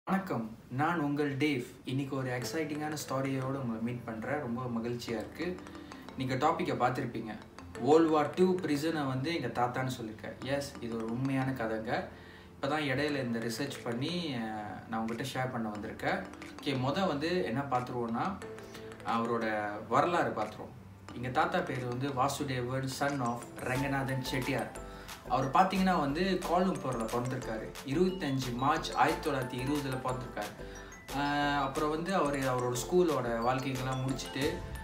வணக்கம் நான் உங்கள் டேவ் இன்னைக்கு ஒரு எக்ஸைட்டிங்கான ஸ்டோரியோடு உங்களை மீட் பண்ணுறேன் ரொம்ப மகிழ்ச்சியாக இருக்குது நீங்கள் டாப்பிக்கை பார்த்துருப்பீங்க வேர்ல்ட் வார் டூ ப்ரிசனை வந்து எங்கள் தாத்தான்னு சொல்லியிருக்கேன் எஸ் இது ஒரு உண்மையான கதைங்க இப்போ தான் இடையில இந்த ரிசர்ச் பண்ணி அஹ், நான் உங்கள்கிட்ட ஷேர் பண்ண வந்திருக்கேன் ஓகே மொதல் வந்து என்ன பார்த்துருவோன்னா அவரோட வரலாறு பார்த்துருவோம் எங்கள் தாத்தா பேர் வந்து வாசுதேவன் சன் ஆஃப் ரங்கநாதன் செட்டியார் அவர் பார்த்தீங்கன்னா வந்து கோலம்பூரில் பிறந்திருக்காரு இருபத்தஞ்சி மார்ச் ஆயிரத்தி தொள்ளாயிரத்தி இருபதில் பிறந்திருக்காரு ஆஹ் அப்புறம் வந்து அவர் அவரோட ஸ்கூலோட வாழ்க்கைகள்லாம் முடிச்சுட்டு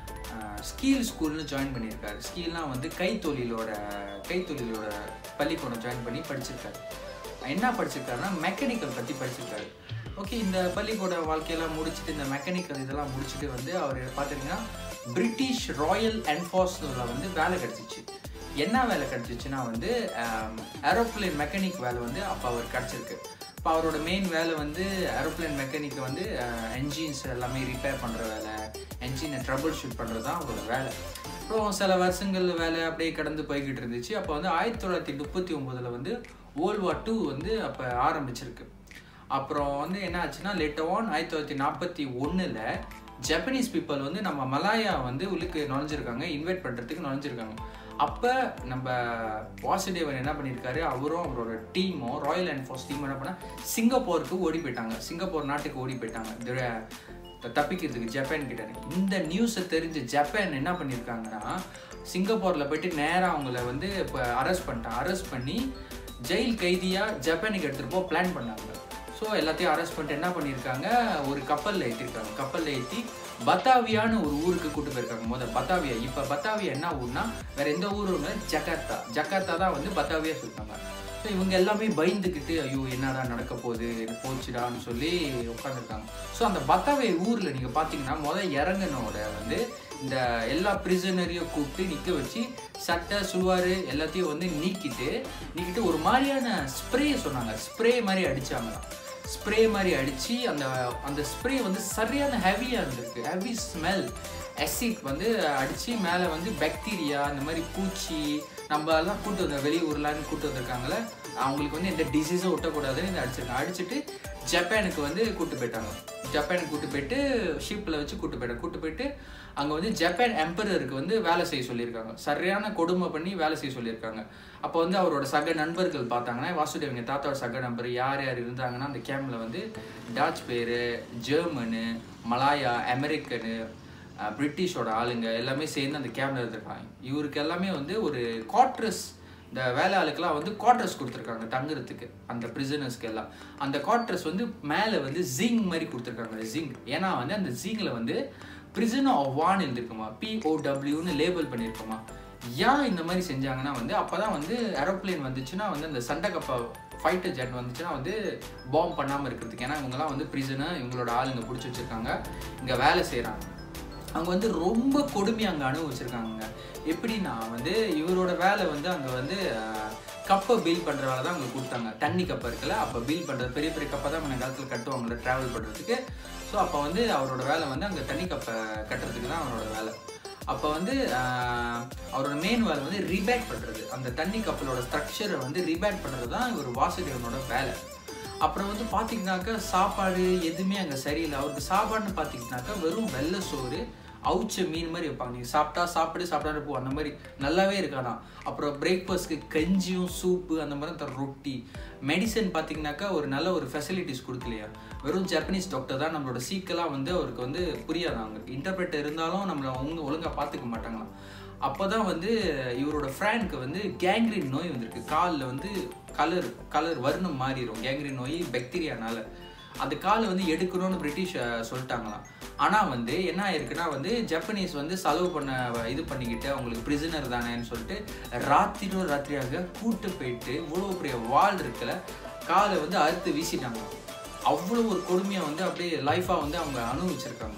ஸ்கீல் ஸ்கூல்னு ஜாயின் பண்ணியிருக்காரு ஸ்கீல்னால் வந்து கைத்தொழிலோட கைத்தொழிலோட பள்ளிக்கூடம் ஜாயின் பண்ணி படிச்சிருக்காரு என்ன படிச்சிருக்காருன்னா மெக்கானிக்கல் பற்றி படிச்சிருக்காரு ஓகே இந்த பள்ளிக்கூட வாழ்க்கையெல்லாம் முடிச்சுட்டு இந்த மெக்கானிக்கல் இதெல்லாம் முடிச்சுட்டு வந்து அவர் பார்த்தீங்கன்னா பிரிட்டிஷ் ராயல் என்ஃபோர்ஸில் வந்து வேலை கிடச்சிச்சு என்ன வேலை கிடச்சிச்சுன்னா வந்து ஏரோப்ளேன் மெக்கானிக் வேலை வந்து அப்போ அவர் கிடச்சிருக்கு இப்போ அவரோட மெயின் வேலை வந்து ஏரோப்ளேன் மெக்கானிக் வந்து என்ஜின்ஸ் எல்லாமே ரிப்பேர் பண்ணுற வேலை என்ஜினை ட்ரபிள் ஷூட் பண்ணுறது தான் அவரோட வேலை அப்புறம் சில வருஷங்கள் வேலை அப்படியே கடந்து போய்கிட்டு இருந்துச்சு அப்போ வந்து ஆயிரத்தி தொள்ளாயிரத்தி முப்பத்தி ஒம்போதில் வந்து வேர்ல்ட் வார் டூ வந்து அப்போ ஆரம்பிச்சிருக்கு அப்புறம் வந்து என்ன ஆச்சுன்னா லேட்டர் ஆன் ஆயிரத்தி தொள்ளாயிரத்தி நாற்பத்தி ஒன்றில் ஜப்பனீஸ் பீப்புள் வந்து நம்ம மலாயா வந்து உள்ளுக்கு நுழைஞ்சிருக்காங்க இன்வைட் பண்ணுறதுக்கு நுழைஞ்சிருக்காங்க அப்போ நம்ம வாசுதேவன் என்ன பண்ணியிருக்காரு அவரும் அவரோட டீமும் ராயல் என்ஃபோர்ஸ் டீம் என்ன பண்ணால் சிங்கப்பூருக்கு ஓடி போயிட்டாங்க சிங்கப்பூர் நாட்டுக்கு ஓடி போயிட்டாங்க இதுல த- தப்பிக்கிறதுக்கு ஜப்பான் கிட்ட இந்த நியூஸை தெரிஞ்சு ஜப்பான் என்ன பண்ணியிருக்காங்கன்னா சிங்கப்பூரில் போயிட்டு நேராக அவங்கள வந்து இப்போ அரெஸ்ட் பண்ணிட்டாங்க அரெஸ்ட் பண்ணி ஜெயில் கைதியாக ஜப்பானுக்கு எடுத்துகிட்டு போக பிளான் பண்ணாங்க ஸோ எல்லாத்தையும் அரெஸ்ட் பண்ணிட்டு என்ன பண்ணியிருக்காங்க ஒரு கப்பலில் ஏற்றிருக்காங்க கப்பலில் ஏற்றி பத்தாவியான்னு ஒரு ஊருக்கு கூட்டு போயிருக்காங்க முதல் பத்தாவியா இப்போ பத்தாவியா என்ன ஊர்னா வேற எந்த ஊரும் இல்லை ஜகார்த்தா ஜகார்த்தா தான் வந்து பத்தாவியா சொல்லிட்டாங்க ஸோ இவங்க எல்லாமே பயந்துக்கிட்டு ஐயோ என்னடா நடக்க போகுது எனக்கு போச்சுடான்னு சொல்லி உட்காந்துருக்காங்க ஸோ அந்த பத்தாவே ஊரில் நீங்கள் பார்த்தீங்கன்னா முதல் இறங்கினோட வந்து இந்த எல்லா பிரிசனரையும் கூப்பிட்டு நிற்க வச்சு சட்டை சுடுவார் எல்லாத்தையும் வந்து நீக்கிட்டு நீக்கிட்டு ஒரு மாதிரியான ஸ்ப்ரே சொன்னாங்க ஸ்ப்ரே மாதிரி அடிச்சாங்களாம் ஸ்ப்ரே மாதிரி அடித்து அந்த அந்த ஸ்ப்ரே வந்து சரியான ஹெவியாக இருந்திருக்கு ஹெவி ஸ்மெல் அசிட் வந்து அடித்து மேலே வந்து பாக்டீரியா இந்த மாதிரி பூச்சி நம்ம எல்லாம் கூட்டு வந்த வெளியூர்லான்னு கூட்டு வந்திருக்காங்களே அவங்களுக்கு வந்து எந்த டிசீஸும் ஒட்டக்கூடாதுன்னு இதை அடிச்சிருக்காங்க அடிச்சுட்டு ஜப்பானுக்கு வந்து கூட்டு போயிட்டாங்க ஜப்பானுக்கு கூட்டு போயிட்டு ஷிப்பில் வச்சு கூட்டு போயிட்டாங்க கூட்டு போயிட்டு அங்கே வந்து ஜப்பான் எம்பரருக்கு வந்து வேலை செய்ய சொல்லியிருக்காங்க சரியான கொடுமை பண்ணி வேலை செய்ய சொல்லியிருக்காங்க அப்போ வந்து அவரோட சக நண்பர்கள் பார்த்தாங்கன்னா வாசுதேவங்க தாத்தாவோட சக நண்பர் யார் யார் இருந்தாங்கன்னா அந்த கேம்பில் வந்து டாச் பேர் ஜெர்மனு மலாயா அமெரிக்கனு அஹ், பிரிட்டிஷோட ஆளுங்க எல்லாமே சேர்ந்து அந்த கேம்பில் இருந்திருக்காங்க இவருக்கு எல்லாமே வந்து ஒரு குவார்ட்ரஸ் இந்த வேலை ஆளுக்கெல்லாம் வந்து குவார்டர்ஸ் கொடுத்துருக்காங்க தங்குறதுக்கு அந்த பிரிசனர்ஸ்க்கு எல்லாம் அந்த குவார்டர்ஸ் வந்து மேலே வந்து ஜிங் மாதிரி கொடுத்துருக்காங்க ஜிங் ஏன்னா வந்து அந்த ஜிங்கில் வந்து பிரிசனர் ஆஃப் வான் இருந்திருக்குமா பிஓடபிள்யூன்னு லேபிள் பண்ணியிருக்குமா ஏன் இந்த மாதிரி செஞ்சாங்கன்னா வந்து அப்போ தான் வந்து ஏரோப்ளேன் வந்துச்சுன்னா வந்து அந்த சண்டை கப்பா ஃபைட்டர் ஜெட் வந்துச்சுன்னா வந்து பாம்பு பண்ணாமல் இருக்கிறதுக்கு ஏன்னா இவங்கெல்லாம் வந்து பிரிசனர் இவங்களோட ஆளுங்க பிடிச்சி வச்சுருக்காங்க இங்கே வேலை செய்கிறாங்க அவங்க வந்து ரொம்ப கொடுமையாக அங்கே அனுபவிச்சிருக்காங்க எப்படின்னா வந்து இவரோட வேலை வந்து அங்கே வந்து அஹ், கப்பை பில் பண்ணுற வேலை தான் அவங்க கொடுத்தாங்க தண்ணி கப்பை இருக்குல்ல அப்போ பில் பண்ணுறது பெரிய பெரிய கப்பை தான் முன்ன காலத்தில் கட்டுவாங்கள்ல ட்ராவல் பண்ணுறதுக்கு ஸோ அப்போ வந்து அவரோட வேலை வந்து அங்கே தண்ணி கப்பை கட்டுறதுக்கு தான் அவரோட வேலை அப்போ வந்து ஆஹ், அவரோட மெயின் வேலை வந்து ரீபேக் பண்ணுறது அந்த தண்ணி கப்பலோட ஸ்ட்ரக்சரை வந்து ரீபேக் பண்ணுறது தான் இவர் வாசுதேவனோட வேலை அப்புறம் வந்து பார்த்தீங்கன்னாக்கா சாப்பாடு எதுவுமே அங்கே சரியில்லை அவருக்கு சாப்பாடுன்னு பார்த்தீங்கன்னாக்கா வெறும் வெள்ளை சோறு அவுச்ச மீன் மாதிரி வைப்பாங்க நீங்கள் சாப்பிட்டா சாப்பிடு சாப்பிட்டா போ அந்த மாதிரி நல்லாவே இருக்கானா அப்புறம் பிரேக்ஃபாஸ்ட்க்கு கஞ்சியும் சூப்பு அந்த மாதிரி தர ரொட்டி மெடிசன் பார்த்தீங்கன்னாக்கா ஒரு நல்ல ஒரு ஃபெசிலிட்டிஸ் கொடுக்கலையா வெறும் ஜப்பனீஸ் டாக்டர் தான் நம்மளோட சீக்கெல்லாம் வந்து அவருக்கு வந்து புரியாது அவங்களுக்கு இன்டர்பிரேட்டர் இருந்தாலும் நம்மளை அவங்க ஒழுங்காக பார்த்துக்க மாட்டாங்களாம் அப்போ தான் வந்து இவரோட ஃப்ரெண்ட்க்கு வந்து கேங்க்ரின் நோய் வந்திருக்கு காலில் வந்து கலர் கலர் வர்ணம் மாறிடும் கேங்க்ரின் நோய் பாக்டீரியானால அந்த காலை வந்து எடுக்கணும்னு பிரிட்டிஷ் அஹ், சொல்லிட்டாங்களாம் ஆனால் வந்து என்ன ஆயிருக்குன்னா வந்து ஜப்பனீஸ் வந்து செலவு பண்ண வ- இது பண்ணிக்கிட்டு அவங்களுக்கு பிரிசனர் தானேன்னு சொல்லிட்டு ராத்திரோ ராத்திரியாக கூட்டு போயிட்டு இவ்வளோ பெரிய வால் இருக்குல்ல காலை வந்து அறுத்து வீசிட்டாங்க அவ்வளோ ஒரு கொடுமையை வந்து அப்படியே லைஃபாக வந்து அவங்க அனுபவிச்சிருக்காங்க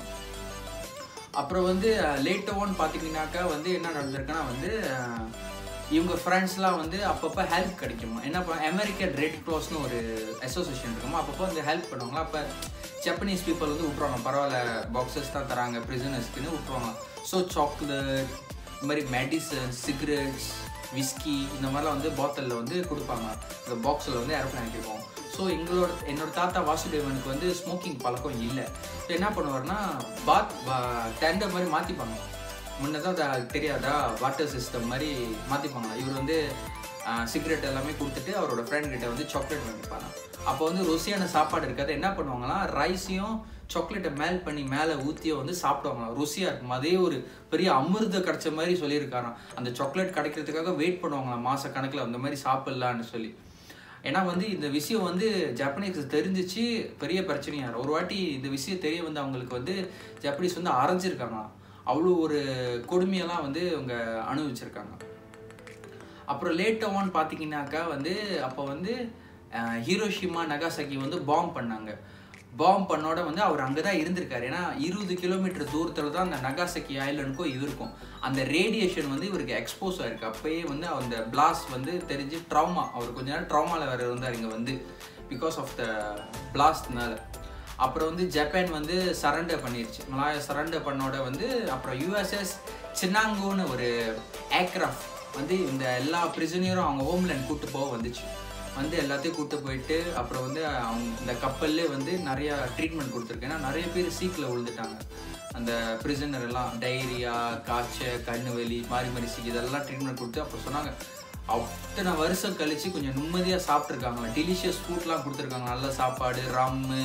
அப்புறம் வந்து லேட்டர் ஒன் பார்த்தீங்கன்னாக்கா வந்து என்ன நடந்திருக்குன்னா வந்து அஹ், இவங்க ஃப்ரெண்ட்ஸ்லாம் வந்து அப்பப்போ ஹெல்ப் கிடைக்குமா என்ன பண்ண அமெரிக்கன் ரெட் க்ராஸ்னு ஒரு அசோசியேஷன் இருக்குமா அப்பப்போ வந்து ஹெல்ப் பண்ணுவாங்களா அப்போ ஜப்பனீஸ் பீப்புள் வந்து விட்ருவாங்க பரவாயில்ல பாக்ஸஸ் தான் தராங்க ப்ரிசனர்ஸ்க்குன்னு விட்ருவாங்க ஸோ சாக்லேட் இந்த மாதிரி மெடிசன் சிகரெட்ஸ் விஸ்கி இந்த மாதிரிலாம் வந்து பாட்டிலில் வந்து கொடுப்பாங்க இந்த பாக்ஸில் வந்து ஏரோப்ளேன் வைக்கிருப்போம் ஸோ ஸோ எங்களோட என்னோட தாத்தா வாசுதேவனுக்கு வந்து ஸ்மோக்கிங் பழக்கம் இல்லை ஸோ என்ன பண்ணுவார்னா பாத் டெண்டர் மாதிரி மாற்றிப்பாங்க முன்னதான் அது தெரியாதா வாட்டர் சிஸ்டம் மாதிரி மாற்றிப்பாங்க இவர் வந்து சிகரெட் எல்லாமே கொடுத்துட்டு அவரோட ஃப்ரெண்ட் கிட்ட வந்து சாக்லேட் வாங்கிப்பாங்க அப்போ வந்து ருசியான சாப்பாடு இருக்காது என்ன பண்ணுவாங்களாம் ரைஸையும் சாக்லேட்டை மேல் பண்ணி மேலே ஊற்றியோ வந்து சாப்பிடுவாங்களாம் ருசியாக இருக்கும் அதே ஒரு பெரிய அமிர்த கிடைச்ச மாதிரி சொல்லியிருக்காராம் அந்த சாக்லேட் கிடைக்கிறதுக்காக வெயிட் பண்ணுவாங்களாம் மாத கணக்கில் அந்த மாதிரி சாப்பிட்லான்னு சொல்லி ஏன்னா வந்து இந்த விஷயம் வந்து ஜப்பனீஸ் தெரிஞ்சிச்சு பெரிய பிரச்சனையாக ஒரு வாட்டி இந்த விஷயம் தெரிய வந்து அவங்களுக்கு வந்து ஜப்பனீஸ் வந்து அரைஞ்சிருக்காங்களாம் அவ்வளோ ஒரு கொடுமையெல்லாம் வந்து அவங்க அனுபவிச்சிருக்காங்க அப்புறம் லேட் ஆன் பார்த்தீங்கன்னாக்கா வந்து அப்போ வந்து ஹீரோஷிமா நகாசகி வந்து பாம் பண்ணாங்க பாம் பண்ணோட வந்து அவர் அங்கே தான் இருந்திருக்காரு ஏன்னா இருபது கிலோமீட்டர் தூரத்தில் தான் அந்த நகாசகி ஐலண்டுக்கும் இருக்கும் அந்த ரேடியேஷன் வந்து இவருக்கு எக்ஸ்போஸ் ஆயிருக்கு அப்பயே வந்து அந்த பிளாஸ்ட் வந்து தெரிஞ்சு ட்ராமா அவர் கொஞ்ச நேரம் ட்ராமாவில் வேறு இருந்தார் இங்கே வந்து பிகாஸ் ஆஃப் த பிளாஸ்ட்னால அப்புறம் வந்து ஜப்பான் வந்து சரண்டர் பண்ணிருச்சு மலாயா சரண்டர் பண்ணோட வந்து அப்புறம் யூஎஸ்எஸ் சின்னாங்கோன்னு ஒரு ஏர்க்ராஃப்ட் வந்து இந்த எல்லா பிரிசனியரும் அவங்க ஹோம்லேண்ட் கூட்டு போக வந்துச்சு வந்து எல்லாத்தையும் கூட்டு போயிட்டு அப்புறம் வந்து அவங்க இந்த கப்பல்லே வந்து நிறையா ட்ரீட்மெண்ட் கொடுத்துருக்கு ஏன்னா நிறைய பேர் சீக்கில் விழுந்துட்டாங்க அந்த பிரிசனர் எல்லாம் டைரியா காய்ச்சல் கண்ணு வலி மாறி மாறி சீக்கு இதெல்லாம் ட்ரீட்மெண்ட் கொடுத்து அப்போ சொன்னாங்க அத்தனை வருஷம் கழிச்சு கொஞ்சம் நிம்மதியாக சாப்பிட்ருக்காங்க டெலிஷியஸ் ஃபுட்லாம் கொடுத்துருக்காங்க நல்ல சாப்பாடு ரம்மு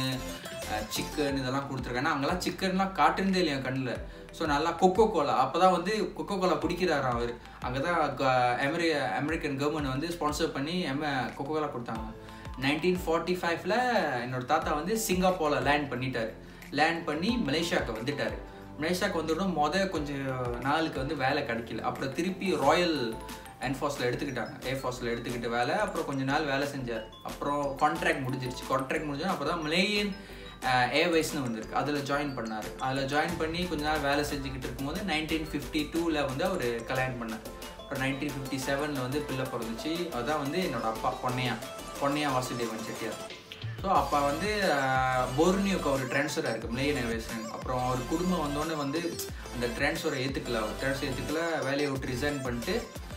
சிக்கன் இதெல்லாம் கொடுத்துருக்காங்க ஏன்னா அங்கெல்லாம் சிக்கன்லாம் காட்டுனதே இல்லையா கண்ணில் ஸோ நல்லா கொக்கோ கோலா அப்போ தான் வந்து கொக்கோ கோலா பிடிக்கிறாராம் அவர் அங்கே தான் அமெரி அமெரிக்கன் கவர்மெண்ட் வந்து ஸ்பான்சர் பண்ணி எம கொக்கோ கோலா கொடுத்தாங்க நைன்டீன் ஃபார்ட்டி ஃபைவ்ல என்னோட தாத்தா வந்து சிங்கப்பூரில் லேண்ட் பண்ணிட்டார் லேண்ட் பண்ணி மலேசியாவுக்கு வந்துட்டார் மலேசியாவுக்கு வந்துவிடும் மொதல் கொஞ்சம் நாளுக்கு வந்து வேலை கிடைக்கல அப்புறம் திருப்பி ராயல் என்ஃபோர்ஸில் எடுத்துக்கிட்டாங்க ஏர்ஃபோர்ஸில் எடுத்துக்கிட்டு வேலை அப்புறம் கொஞ்ச நாள் வேலை செஞ்சார் அப்புறம் கான்ட்ராக்ட் முடிஞ்சிருச்சு கான்ட்ராக்ட் முடிஞ்சோம் அப்போ தான் மலேயன் ஏர்வேஸ்னு வந்திருக்கு அதில் ஜாயின் பண்ணார் அதில் ஜாயின் பண்ணி கொஞ்ச நாள் வேலை செஞ்சுக்கிட்டு இருக்கும்போது நைன்டீன் ஃபிஃப்டி டூவில் வந்து அவர் கல்யாணம் பண்ணார் அப்புறம் நைன்டீன் ஃபிஃப்டி செவனில் வந்து பிள்ளை பிறந்துச்சு அதுதான் வந்து என்னோட அப்பா பொன்னையா பொன்னையா வாசுதேவன் செட்டியார் ஸோ அப்போ வந்து போர்னியோக்கு அவர் ட்ரான்ஸ்ஃபர் ஆயிருக்கு மிலேயன் ஏர்வேஸ் அப்புறம் அவர் குடும்பம் வந்தோடனே வந்து அந்த ட்ரான்ஸ்ஃபரை ஏற்றுக்கல அவர் ட்ரான்ஸ்ஃபர் ஏற்றுக்கல வேலையை விட்டு ரிசைன் பண்ணிட்டு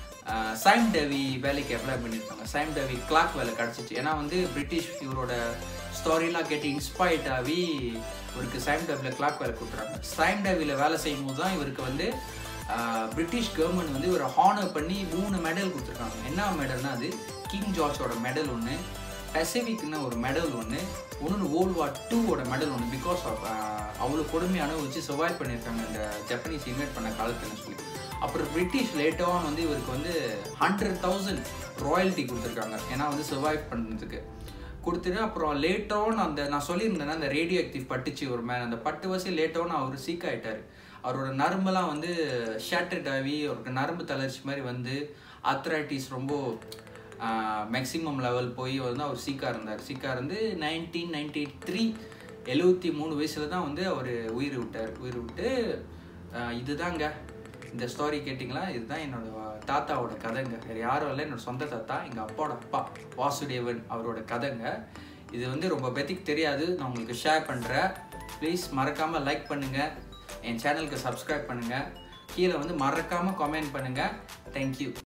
சைம் டேவி வேலைக்கு அப்ளை பண்ணியிருக்காங்க சைம் டேவி கிளாக் வேலை கிடச்சிச்சு ஏன்னா வந்து பிரிட்டிஷ் இவரோட ஸ்டோரிலாம் கேட்டு இன்ஸ்பைர்ட் ஆகி இவருக்கு சைம் டேவியில் கிளாக் வேலை கொடுத்துறாங்க சைம் டேவியில் வேலை செய்யும் போது தான் இவருக்கு வந்து பிரிட்டிஷ் கவர்மெண்ட் வந்து இவரை ஹானர் பண்ணி மூணு மெடல் கொடுத்துருக்காங்க என்ன மெடல்னா அது கிங் ஜார்ஜோட மெடல் ஒன்று பெசிபிக்னு ஒரு மெடல் ஒன்று ஒன்று வேர்ல்டு வார் டூவோட மெடல் ஒன்று பிகாஸ் ஆஃப் அவ்வளோ கொடுமை அனுபவிச்சு சர்வைவ் பண்ணியிருக்காங்க இந்த ஜப்பனீஸ் இன்வைட் பண்ண காலத்துன்னு சொல்லி அப்புறம் பிரிட்டிஷ் லேட்டாக வந்து இவருக்கு வந்து ஹண்ட்ரட் தௌசண்ட் ராயல்ட்டி கொடுத்துருக்காங்க ஏன்னா வந்து சர்வைவ் பண்ணுறதுக்கு கொடுத்துட்டு அப்புறம் லேட்டோன் அந்த நான் சொல்லியிருந்தேன்னா அந்த ரேடியோ ஆக்டிவ் பட்டுச்சு ஒரு மேன் அந்த பட்டு வசி லேட்டோன்னு அவர் சீக் ஆகிட்டார் அவரோட நரம்பெல்லாம் வந்து ஷேட்டட் ஆகி அவருக்கு நரம்பு தளர்ச்சி மாதிரி வந்து அத்ரைட்டிஸ் ரொம்ப மேக்ஸிமம் லெவல் போய் வந்து அவர் சீக்காக இருந்தார் சீக்காக இருந்து நைன்டீன் நைன்டி த்ரீ எழுபத்தி மூணு வயசில் தான் வந்து அவர் உயிர் விட்டார் உயிர் விட்டு இதுதாங்க இந்த ஸ்டோரி கேட்டிங்களா இதுதான் என்னோட தாத்தாவோட கதைங்க வேறு யாரும் இல்லை என்னோட சொந்த தாத்தா எங்கள் அப்பாவோட அப்பா வாசுதேவன் அவரோட கதைங்க இது வந்து ரொம்ப பேத்திக்கு தெரியாது நான் உங்களுக்கு ஷேர் பண்ணுறேன் ப்ளீஸ் மறக்காமல் லைக் பண்ணுங்கள் என் சேனலுக்கு சப்ஸ்கிரைப் பண்ணுங்கள் கீழே வந்து மறக்காமல் கமெண்ட் பண்ணுங்கள் தேங்க்யூ